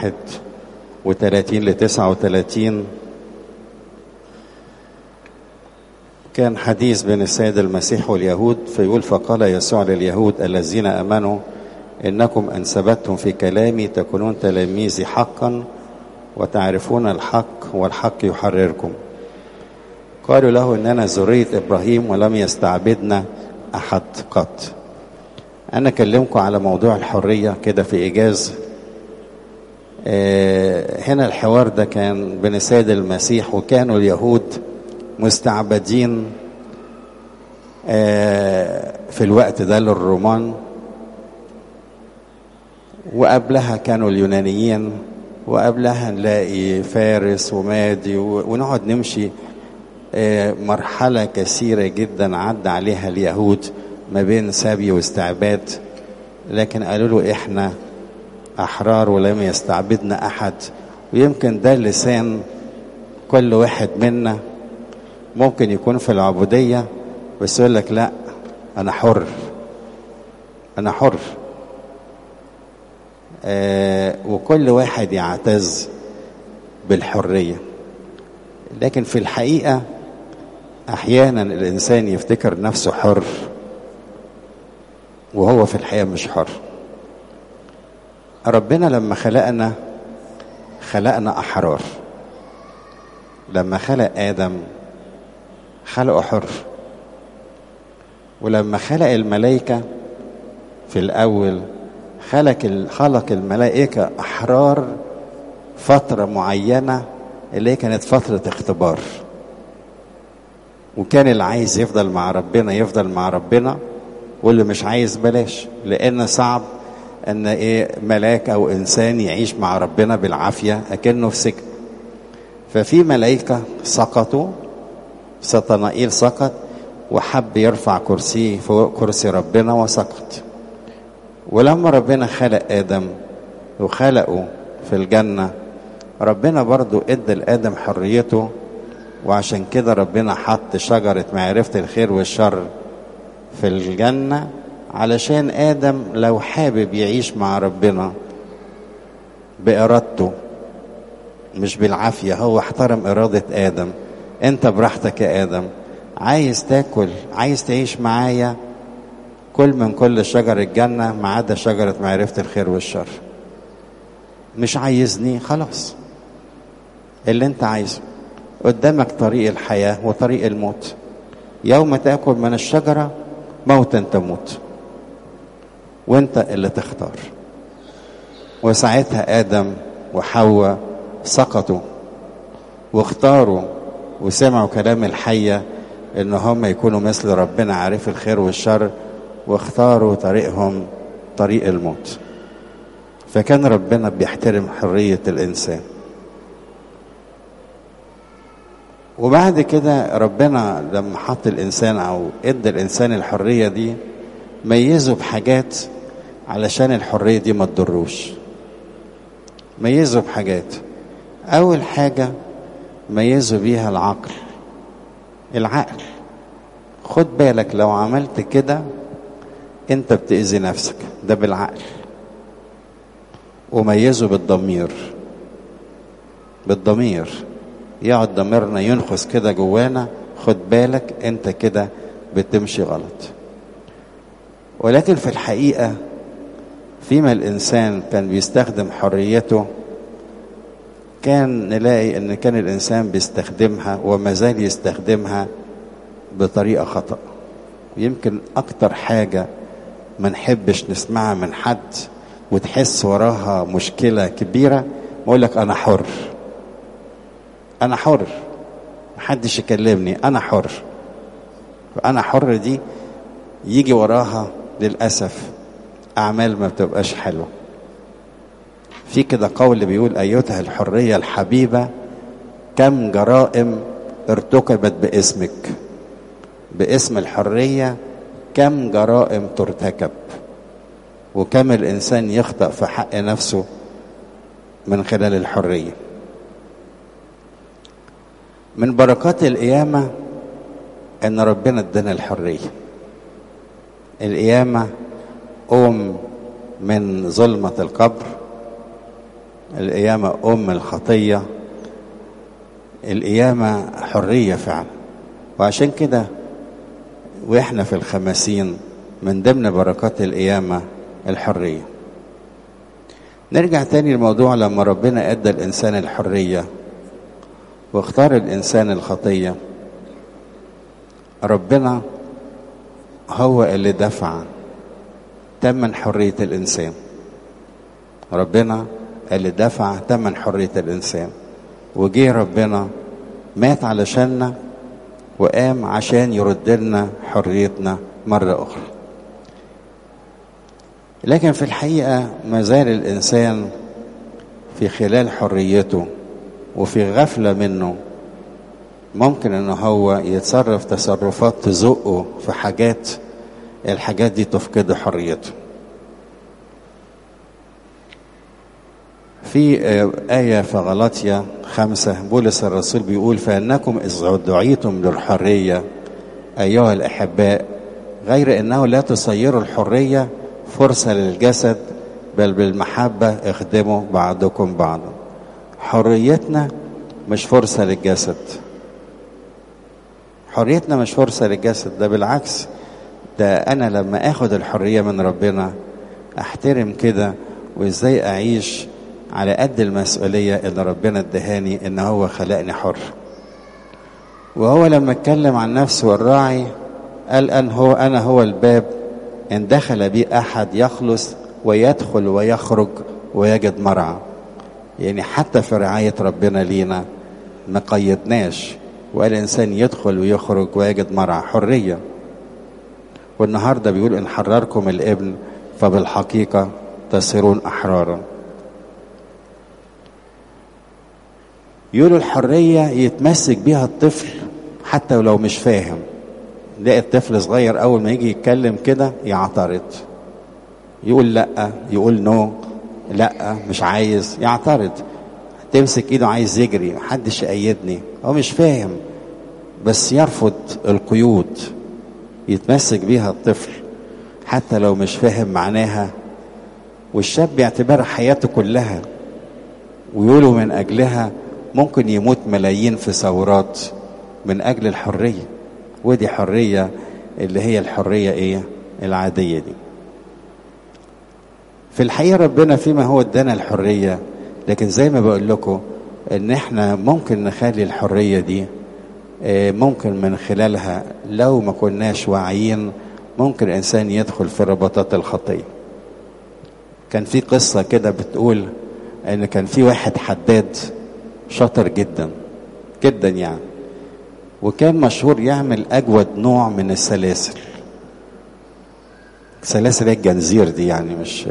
واحد وثلاثين لتسعة وثلاثين كان حديث بين السيد المسيح واليهود فيقول فقال يسوع لليهود الذين امنوا انكم ان ثبتتم في كلامي تكونون تلاميذي حقا وتعرفون الحق والحق يحرركم قالوا له اننا ذريه ابراهيم ولم يستعبدنا احد قط انا اكلمكم على موضوع الحريه كده في ايجاز آه هنا الحوار ده كان بين السيد المسيح وكانوا اليهود مستعبدين آه في الوقت ده للرومان وقبلها كانوا اليونانيين وقبلها نلاقي فارس ومادي ونقعد نمشي آه مرحلة كثيرة جدا عدى عليها اليهود ما بين سبي واستعباد لكن قالوا له احنا احرار ولم يستعبدنا احد ويمكن ده لسان كل واحد منا ممكن يكون في العبودية بس يقول لك لا أنا حر أنا حر آه وكل واحد يعتز بالحرية لكن في الحقيقة أحيانا الإنسان يفتكر نفسه حر وهو في الحقيقة مش حر ربنا لما خلقنا خلقنا أحرار لما خلق آدم خلقه حر ولما خلق الملائكة في الأول خلق خلق الملائكة أحرار فترة معينة اللي هي كانت فترة اختبار وكان اللي عايز يفضل مع ربنا يفضل مع ربنا واللي مش عايز بلاش لأن صعب أن إيه ملاك أو إنسان يعيش مع ربنا بالعافية أكنه في سجن ففي ملائكة سقطوا سطنائيل سقط وحب يرفع كرسيه فوق كرسي ربنا وسقط ولما ربنا خلق آدم وخلقه في الجنة ربنا برضو ادى لآدم حريته وعشان كده ربنا حط شجرة معرفة الخير والشر في الجنة علشان آدم لو حابب يعيش مع ربنا بإرادته مش بالعافية هو احترم إرادة آدم انت براحتك يا ادم عايز تاكل عايز تعيش معايا كل من كل شجر الجنة ما عدا شجرة معرفة الخير والشر مش عايزني خلاص اللي انت عايزه قدامك طريق الحياة وطريق الموت يوم تأكل من الشجرة موتا تموت وانت اللي تختار وساعتها آدم وحواء سقطوا واختاروا وسمعوا كلام الحية ان هم يكونوا مثل ربنا عارف الخير والشر واختاروا طريقهم طريق الموت فكان ربنا بيحترم حرية الإنسان وبعد كده ربنا لما حط الإنسان أو إدى الإنسان الحرية دي ميزه بحاجات علشان الحرية دي ما تضروش ميزه بحاجات أول حاجة ميزوا بيها العقل العقل خد بالك لو عملت كده انت بتأذي نفسك ده بالعقل وميزوا بالضمير بالضمير يقعد ضميرنا ينخس كده جوانا خد بالك انت كده بتمشي غلط ولكن في الحقيقة فيما الإنسان كان بيستخدم حريته كان نلاقي ان كان الانسان بيستخدمها وما زال يستخدمها بطريقه خطا يمكن اكتر حاجه ما نحبش نسمعها من حد وتحس وراها مشكله كبيره بقول لك انا حر انا حر محدش يكلمني انا حر انا حر دي يجي وراها للاسف اعمال ما بتبقاش حلوه في كده قول بيقول أيتها الحرية الحبيبة كم جرائم ارتكبت باسمك باسم الحرية كم جرائم ترتكب وكم الإنسان يخطأ في حق نفسه من خلال الحرية من بركات القيامة أن ربنا ادانا الحرية القيامة قوم من ظلمة القبر القيامة أم الخطية القيامة حرية فعلا وعشان كده وإحنا في الخمسين من ضمن بركات القيامة الحرية نرجع تاني للموضوع لما ربنا ادى الانسان الحريه واختار الانسان الخطيه ربنا هو اللي دفع تمن حريه الانسان ربنا اللي دفع تمن حريه الانسان وجه ربنا مات علشاننا وقام عشان يرد لنا حريتنا مره اخرى لكن في الحقيقة ما زال الإنسان في خلال حريته وفي غفلة منه ممكن إن هو يتصرف تصرفات تزقه في حاجات الحاجات دي تفقد حريته في آية في غلطية خمسة بولس الرسول بيقول فإنكم إذ دعيتم للحرية أيها الأحباء غير أنه لا تصيروا الحرية فرصة للجسد بل بالمحبة اخدموا بعضكم بعضا حريتنا مش فرصة للجسد حريتنا مش فرصة للجسد ده بالعكس ده أنا لما أخد الحرية من ربنا أحترم كده وإزاي أعيش على قد المسؤولية اللي ربنا ادهاني إن هو خلقني حر وهو لما اتكلم عن نفسه الراعي قال أن هو أنا هو الباب إن دخل بي أحد يخلص ويدخل ويخرج ويجد مرعى يعني حتى في رعاية ربنا لينا ما قيدناش وقال الإنسان يدخل ويخرج ويجد مرعى حرية والنهاردة بيقول إن حرركم الابن فبالحقيقة تصيرون أحرارا يقولوا الحرية يتمسك بيها الطفل حتى ولو مش فاهم تلاقي الطفل صغير اول ما يجي يتكلم كده يعترض يقول لا يقول نو لا مش عايز يعترض تمسك ايده عايز يجري محدش يأيدني هو مش فاهم بس يرفض القيود يتمسك بيها الطفل حتى لو مش فاهم معناها والشاب بيعتبرها حياته كلها ويقولوا من اجلها ممكن يموت ملايين في ثورات من اجل الحريه ودي حرية اللي هي الحرية ايه العادية دي في الحقيقة ربنا فيما هو ادانا الحرية لكن زي ما بقول لكم ان احنا ممكن نخلي الحرية دي ممكن من خلالها لو ما كناش واعيين ممكن الانسان يدخل في رباطات الخطية كان في قصة كده بتقول ان كان في واحد حداد شاطر جدا جدا يعني وكان مشهور يعمل اجود نوع من السلاسل سلاسل الجنزير دي يعني مش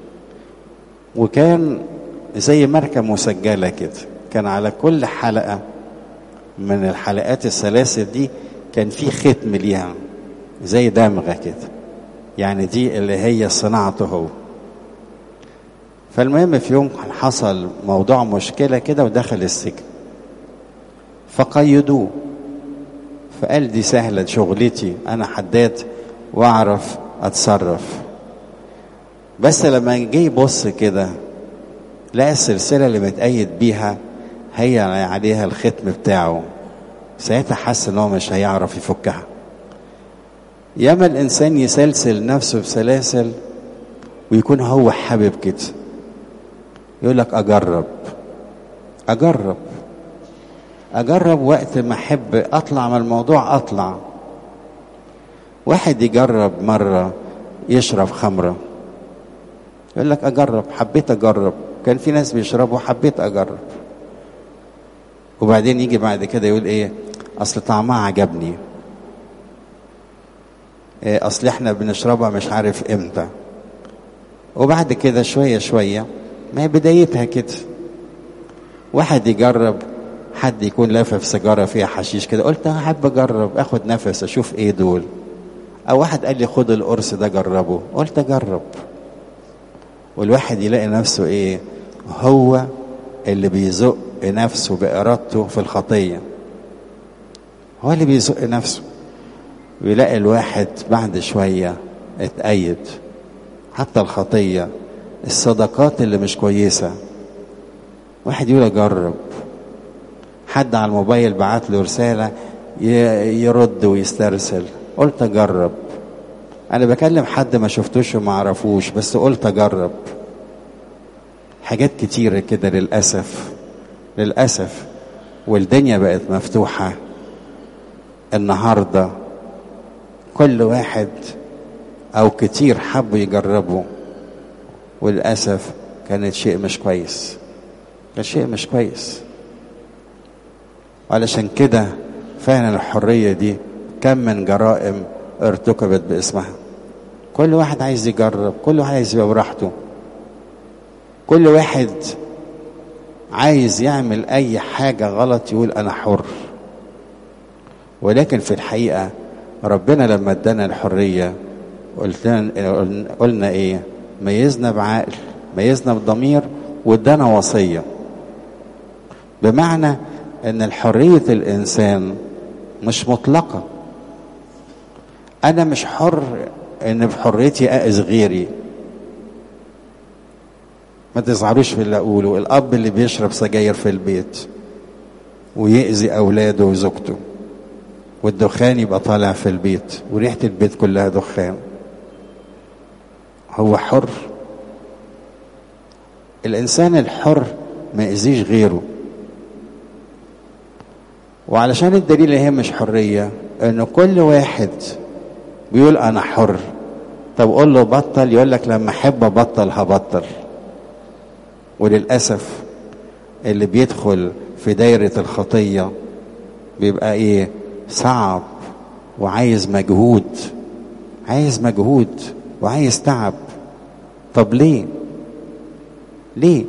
وكان زي ماركة مسجلة كده كان على كل حلقة من الحلقات السلاسل دي كان في ختم ليها زي دمغة كده يعني دي اللي هي صناعته هو فالمهم في يوم حصل موضوع مشكلة كده ودخل السجن فقيدوه فقال دي سهلة شغلتي أنا حداد وأعرف أتصرف بس لما جه يبص كده لقى السلسلة اللي متأيد بيها هي عليها الختم بتاعه ساعتها حس إن هو مش هيعرف يفكها ياما الإنسان يسلسل نفسه بسلاسل ويكون هو حابب كده يقول لك أجرب أجرب أجرب وقت ما أحب أطلع من الموضوع أطلع واحد يجرب مرة يشرب خمرة يقول لك أجرب حبيت أجرب كان في ناس بيشربوا حبيت أجرب وبعدين يجي بعد كده يقول إيه أصل طعمها عجبني إيه أصل إحنا بنشربها مش عارف إمتى وبعد كده شوية شوية ما هي بدايتها كده واحد يجرب حد يكون لافف سيجارة فيها حشيش كده قلت أنا أحب أجرب أخد نفس أشوف إيه دول أو واحد قال لي خد القرص ده جربه قلت أجرب والواحد يلاقي نفسه إيه هو اللي بيزق نفسه بإرادته في الخطية هو اللي بيزق نفسه ويلاقي الواحد بعد شوية اتأيد حتى الخطية الصداقات اللي مش كويسة واحد يقول اجرب حد على الموبايل بعت له رساله يرد ويسترسل قلت اجرب انا بكلم حد ما شفتوش وما اعرفوش بس قلت اجرب حاجات كتيره كده للاسف للاسف والدنيا بقت مفتوحه النهارده كل واحد او كتير حبوا يجربوا وللاسف كانت شيء مش كويس كان شيء مش كويس علشان كده فعلا الحريه دي كم من جرائم ارتكبت باسمها كل واحد عايز يجرب كل واحد عايز يبقى براحته كل واحد عايز يعمل اي حاجه غلط يقول انا حر ولكن في الحقيقه ربنا لما ادانا الحريه قلنا قلنا ايه ميزنا بعقل ميزنا بضمير وادانا وصيه بمعنى ان الحريه الانسان مش مطلقه انا مش حر ان بحريتي اذي غيري ما تزعلوش في اللي اقوله الاب اللي بيشرب سجاير في البيت ويأذي اولاده وزوجته والدخان يبقى طالع في البيت وريحه البيت كلها دخان هو حر الانسان الحر ما يأذيش غيره وعلشان الدليل هي مش حريه ان كل واحد بيقول انا حر طب قول له بطل يقول لك لما احب ابطل هبطل وللاسف اللي بيدخل في دايره الخطيه بيبقى ايه صعب وعايز مجهود عايز مجهود وعايز تعب طب ليه ليه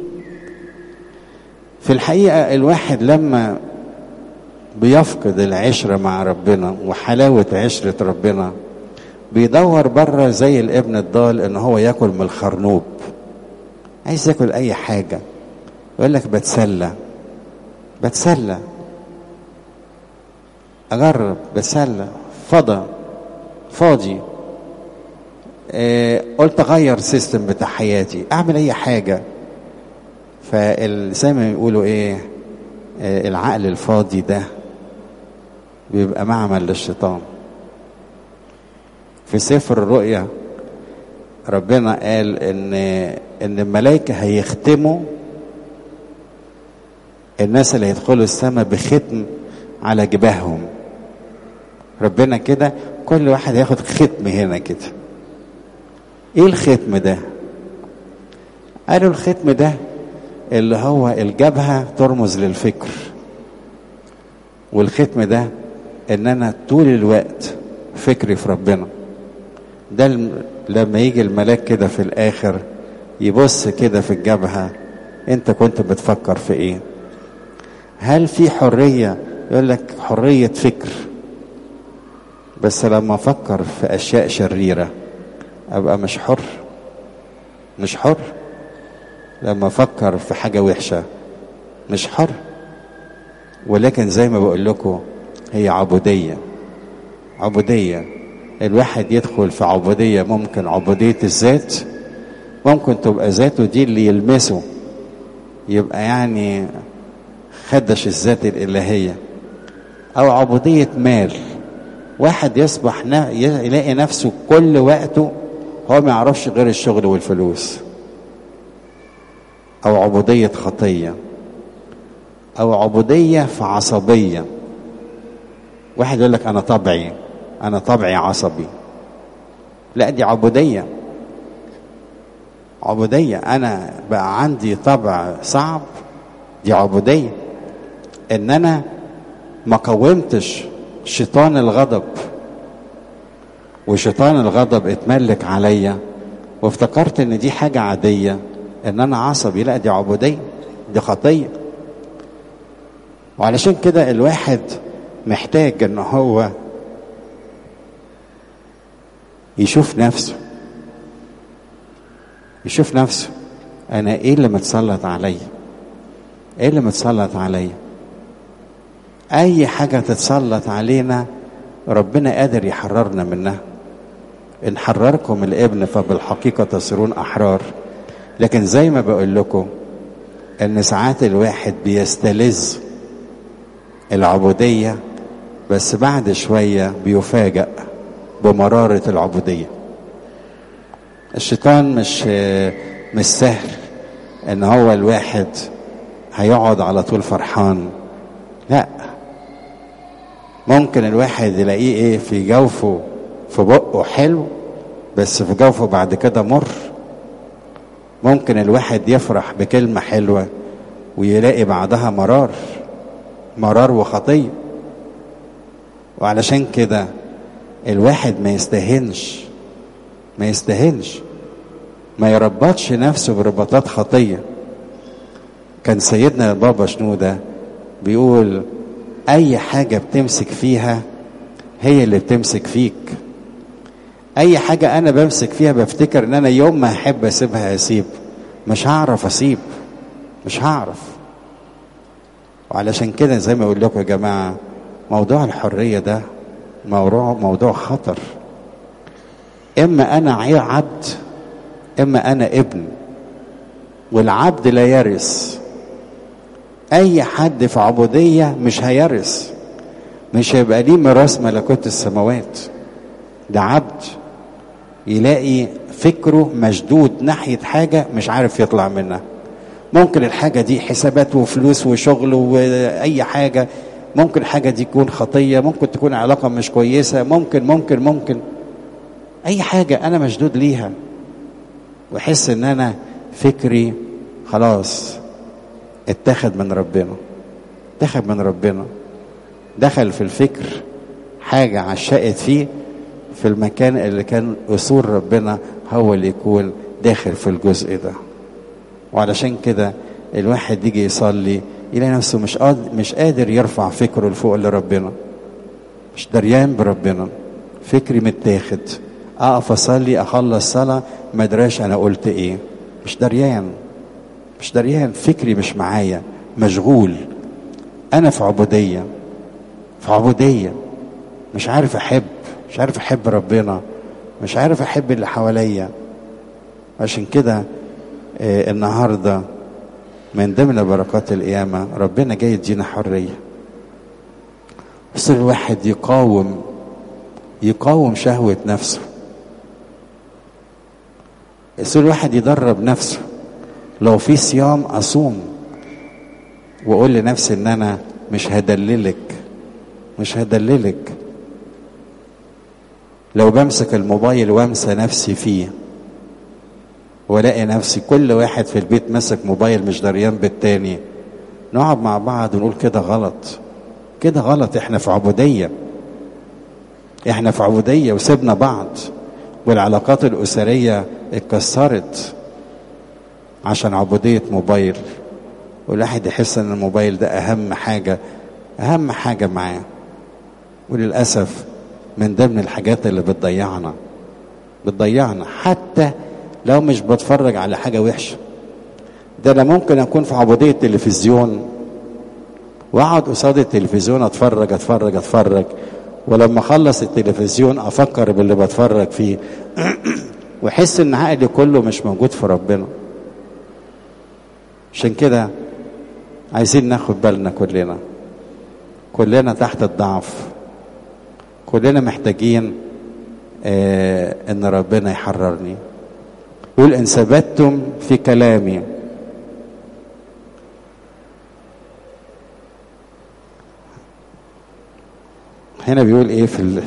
في الحقيقه الواحد لما بيفقد العشره مع ربنا وحلاوه عشره ربنا بيدور بره زي الابن الضال ان هو ياكل من الخرنوب عايز ياكل اي حاجه يقول لك بتسلى بتسلى اجرب بتسلى فضى فاضي آه قلت اغير سيستم بتاع حياتي اعمل اي حاجه فزي ما بيقولوا ايه آه العقل الفاضي ده بيبقى معمل للشيطان في سفر الرؤيا ربنا قال ان ان الملائكه هيختموا الناس اللي هيدخلوا السماء بختم على جباههم ربنا كده كل واحد هياخد ختم هنا كده ايه الختم ده قالوا الختم ده اللي هو الجبهه ترمز للفكر والختم ده ان انا طول الوقت فكري في ربنا ده لما يجي الملاك كده في الاخر يبص كده في الجبهه انت كنت بتفكر في ايه هل في حريه يقول لك حريه فكر بس لما افكر في اشياء شريره ابقى مش حر مش حر لما افكر في حاجه وحشه مش حر ولكن زي ما بقول لكم هي عبوديه عبوديه الواحد يدخل في عبوديه ممكن عبوديه الذات ممكن تبقى ذاته دي اللي يلمسه يبقى يعني خدش الذات الالهيه او عبوديه مال واحد يصبح يلاقي نفسه كل وقته هو ما يعرفش غير الشغل والفلوس او عبوديه خطيه او عبوديه في عصبيه واحد يقول لك انا طبعي انا طبعي عصبي لا دي عبوديه عبوديه انا بقى عندي طبع صعب دي عبوديه ان انا ما قومتش شيطان الغضب وشيطان الغضب اتملك عليا وافتكرت ان دي حاجه عاديه ان انا عصبي لا دي عبوديه دي خطيه وعلشان كده الواحد محتاج ان هو يشوف نفسه يشوف نفسه انا ايه اللي متسلط عليا ايه اللي متسلط عليا اي حاجه تتسلط علينا ربنا قادر يحررنا منها ان حرركم الابن فبالحقيقه تصيرون احرار لكن زي ما بقول لكم ان ساعات الواحد بيستلذ العبودية بس بعد شوية بيفاجأ بمرارة العبودية الشيطان مش مش سهل ان هو الواحد هيقعد على طول فرحان لا ممكن الواحد يلاقيه ايه في جوفه في بقه حلو بس في جوفه بعد كده مر ممكن الواحد يفرح بكلمة حلوة ويلاقي بعدها مرار مرار وخطية وعلشان كده الواحد ما يستهنش ما يستهنش ما يربطش نفسه برباطات خطية كان سيدنا بابا شنودة بيقول أي حاجة بتمسك فيها هي اللي بتمسك فيك أي حاجة أنا بمسك فيها بفتكر إن أنا يوم ما أحب أسيبها أسيب مش هعرف أسيب مش هعرف وعلشان كده زي ما أقول لكم يا جماعة موضوع الحرية ده موضوع موضوع خطر إما أنا عبد إما أنا ابن والعبد لا يرث أي حد في عبودية مش هيرث مش هيبقى ليه ميراث ملكوت السماوات ده عبد يلاقي فكره مشدود ناحية حاجة مش عارف يطلع منها ممكن الحاجة دي حسابات وفلوس وشغل وأي حاجة ممكن الحاجة دي تكون خطية ممكن تكون علاقة مش كويسة ممكن ممكن ممكن أي حاجة أنا مشدود ليها وأحس إن أنا فكري خلاص اتخذ من ربنا اتخذ من ربنا دخل في الفكر حاجة عشقت فيه في المكان اللي كان أصول ربنا هو اللي يكون داخل في الجزء ده وعلشان كده الواحد يجي يصلي يلاقي نفسه مش قادر مش قادر يرفع فكره لفوق لربنا مش دريان بربنا فكري متاخد اقف اصلي اخلص صلاه ما ادراش انا قلت ايه مش دريان مش دريان فكري مش معايا مشغول انا في عبوديه في عبوديه مش عارف احب مش عارف احب ربنا مش عارف احب اللي حواليا عشان كده آه النهارده من ضمن بركات القيامه ربنا جاي يدينا حريه بس الواحد يقاوم يقاوم شهوه نفسه بس الواحد يدرب نفسه لو في صيام اصوم واقول لنفسي ان انا مش هدللك مش هدللك لو بمسك الموبايل وامسى نفسي فيه والاقي نفسي كل واحد في البيت ماسك موبايل مش دريان بالتاني نقعد مع بعض ونقول كده غلط كده غلط احنا في عبودية احنا في عبودية وسيبنا بعض والعلاقات الأسرية اتكسرت عشان عبودية موبايل والواحد يحس ان الموبايل ده اهم حاجة اهم حاجة معاه وللأسف من ضمن الحاجات اللي بتضيعنا بتضيعنا حتى لو مش بتفرج على حاجة وحشة ده انا ممكن اكون في عبودية تلفزيون واقعد قصاد التلفزيون اتفرج اتفرج اتفرج ولما اخلص التلفزيون افكر باللي بتفرج فيه واحس ان عقلي كله مش موجود في ربنا عشان كده عايزين ناخد بالنا كلنا كلنا تحت الضعف كلنا محتاجين آه ان ربنا يحررني يقول ان ثبتتم في كلامي هنا بيقول ايه في ال...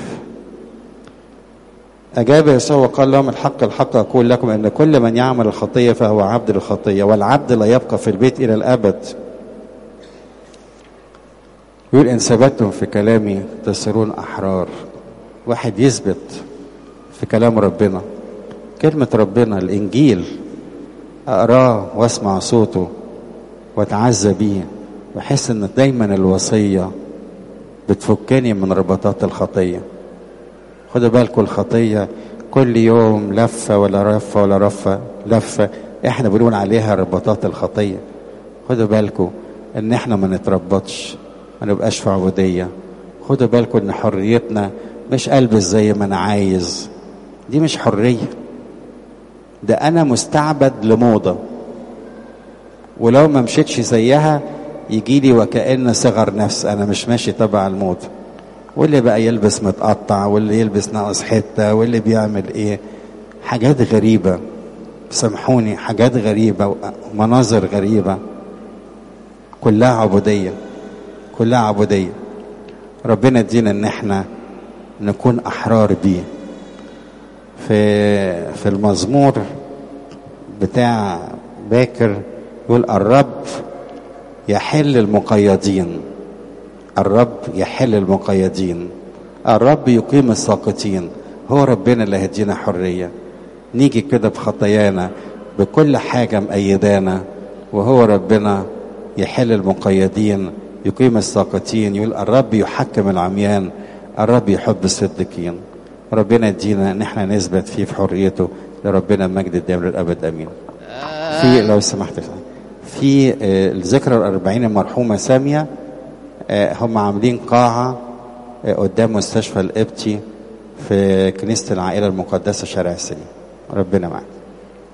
أجاب يسوع وقال لهم الحق الحق أقول لكم أن كل من يعمل الخطية فهو عبد الخطية والعبد لا يبقى في البيت إلى الأبد يقول إن ثبتتم في كلامي تصيرون أحرار واحد يثبت في كلام ربنا كلمة ربنا الإنجيل أقراه وأسمع صوته وأتعزى بيه وأحس إن دايما الوصية بتفكني من ربطات الخطيه خدوا بالكم الخطية كل يوم لفة ولا رفة ولا رفة لفة احنا بنقول عليها رباطات الخطية خدوا بالكم ان احنا ما نتربطش ما نبقاش في عبودية خدوا بالكم ان حريتنا مش البس زي ما انا عايز دي مش حرية ده انا مستعبد لموضة ولو ما مشيتش زيها يجي لي وكأن صغر نفس انا مش ماشي تبع الموت واللي بقى يلبس متقطع واللي يلبس ناقص حته واللي بيعمل ايه حاجات غريبه سامحوني حاجات غريبه ومناظر غريبه كلها عبوديه كلها عبوديه ربنا يدينا ان احنا نكون احرار بيه في في المزمور بتاع باكر يقول الرب يحل المقيدين الرب يحل المقيدين الرب يقيم الساقطين هو ربنا اللي هيدينا حرية نيجي كده بخطايانا بكل حاجة مأيدانا وهو ربنا يحل المقيدين يقيم الساقطين يقول الرب يحكم العميان الرب يحب الصديقين ربنا يدينا ان احنا نثبت فيه في حريته لربنا المجد الدائم للابد امين في لو سمحت في الذكرى الأربعين المرحومة سامية هم عاملين قاعة قدام مستشفى القبطي في كنيسة العائلة المقدسة شارع السليم ربنا معك